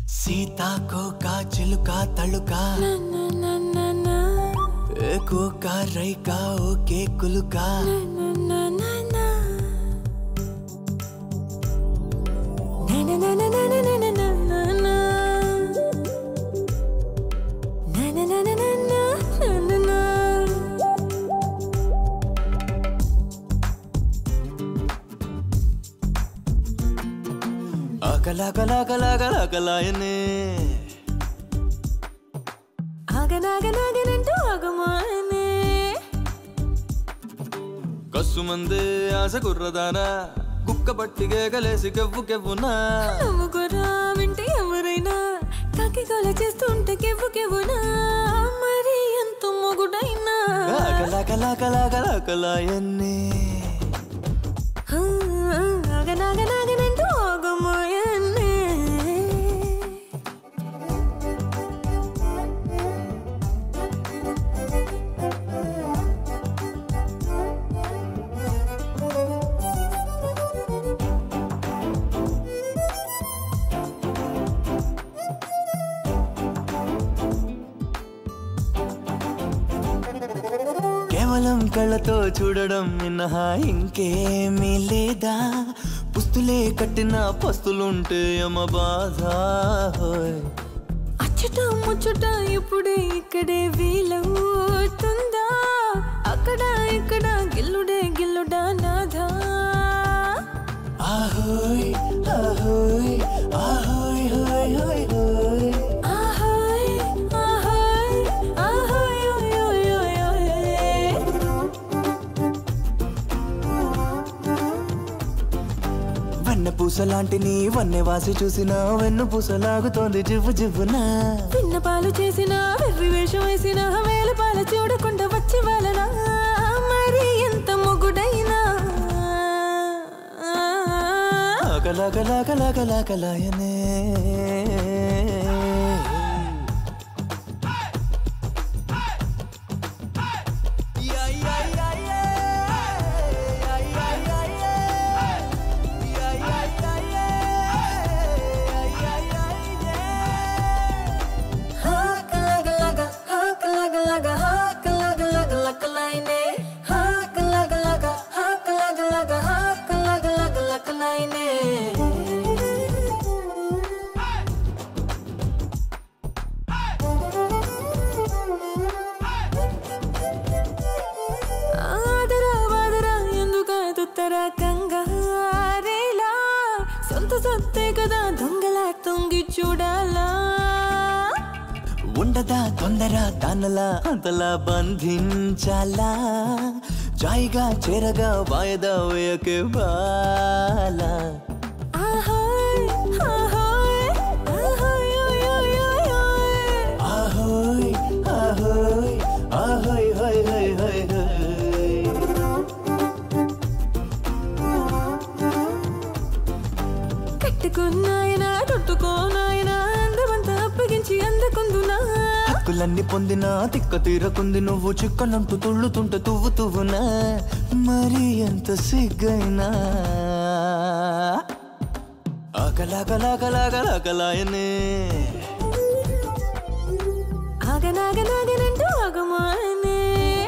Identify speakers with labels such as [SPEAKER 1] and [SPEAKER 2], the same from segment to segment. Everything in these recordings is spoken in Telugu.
[SPEAKER 1] సీతాకోక చిలుక తళుక కోక రైక ఓకే కులుక ఆకలాకలాకలాకలాకలాయనే
[SPEAKER 2] ఆగనాగనాగనంటూ ఆగమానే
[SPEAKER 1] కస్సు మందే ఆశ కుర్రదానా కుక్క పట్టి గేగలేసి కెవ్వు కెవ్వునా
[SPEAKER 2] నమ్ముకోరా వింటే ఎవరైనా కాకి గోల చేస్తుంటే కెవ్వు కెవ్వునా మరి ఎంత మొగుడైనా
[SPEAKER 1] ఆకలాకలాకలాకలాకలాయనే
[SPEAKER 2] ఆ, ఆగనాగనాగనంటూ ఆగమాయనే
[SPEAKER 1] కేవలం కళ్ళతో చూడడం మినహా ఇంకేమీ లేదా పుస్తులే కట్టిన పస్తులుంటే యమ బాధ హోయ్.
[SPEAKER 2] అచ్చట ముచ్చట ఇప్పుడే ఇక్కడే వీలవుతుందా అక్కడ ఇక్కడ గిల్లుడే గిల్లుడా నాదా
[SPEAKER 1] ఆహోయ్ ఆహోయ్ ఆహోయ్ హోయ్ హోయ్ హోయ్
[SPEAKER 2] ఆహాయ్ ఆహాయ్ ఆహాయ్ ఓయ్ ఓయ్ ఓయ్ ఓయ్
[SPEAKER 1] వన్నె పూస లాంటి నీ వన్నె వాసి చూసిన వెన్ను పూసలాగుతోంది జివ్వు జివ్వునా
[SPEAKER 2] పిన్న పాలు చేసిన వెర్రి వేషం వేసిన వేల పాల చూడకుండా వచ్చి వాళ్ళనా మరి ఎంత మొగుడైనా
[SPEAKER 1] ఆకలాకలాకలాకలాకలాయనే
[SPEAKER 2] హాకలగలగ హాకలగలగ హాకలగలగలకలైనే హాకలగలగ హాకలగలగ హాకలగలగలకలైనే ఆదరా వాదరా ఎందుక తుత్తర కంగారేలా సొంత సొత్తే కదా దొంగలా తొంగి చూడాలా
[SPEAKER 1] ఉండదా తొందర దానలా అంతలా బంధించాలా జాయిగా చేరగా వాయదా వేయకే బాలా
[SPEAKER 2] ఆహాయ్ ఆహాయ్ ఆహాయ్ ఓయ్ ఓయ్ ఓయ్ ఓయ్
[SPEAKER 1] ఆహోయ్ ఆహోయ్ ఆహోయ్ హోయ్ హోయ్ హోయ్ హోయ్
[SPEAKER 2] కట్టుకున్నాయనా తొట్టుకోనాయనా అందమంతా అప్పగించి అందకుందునా
[SPEAKER 1] హక్కులన్నీ పొందినా తిక్క తీరకుంది నువ్వు చిక్కనంటూ తుళ్ళుతుంటే తువ్వు తువ్వునా మరి ఎంత సిగ్గైనా ఆకలాకలాకలాకలాకలాయనే
[SPEAKER 2] ఆగనాగనాగనంటూ ఆగమానే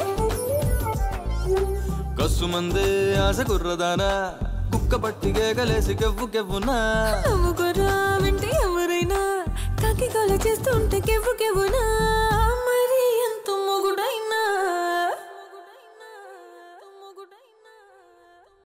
[SPEAKER 1] కస్సు మందే ఆశ కుర్రదానా కుక్క పట్టి గేగలేసి కెవ్వు కెవ్వునా
[SPEAKER 2] నమ్ముకోరా వింటే ఎవరైనా కాకి గోల చేస్తుంటే కెవ్వు కెవ్వునా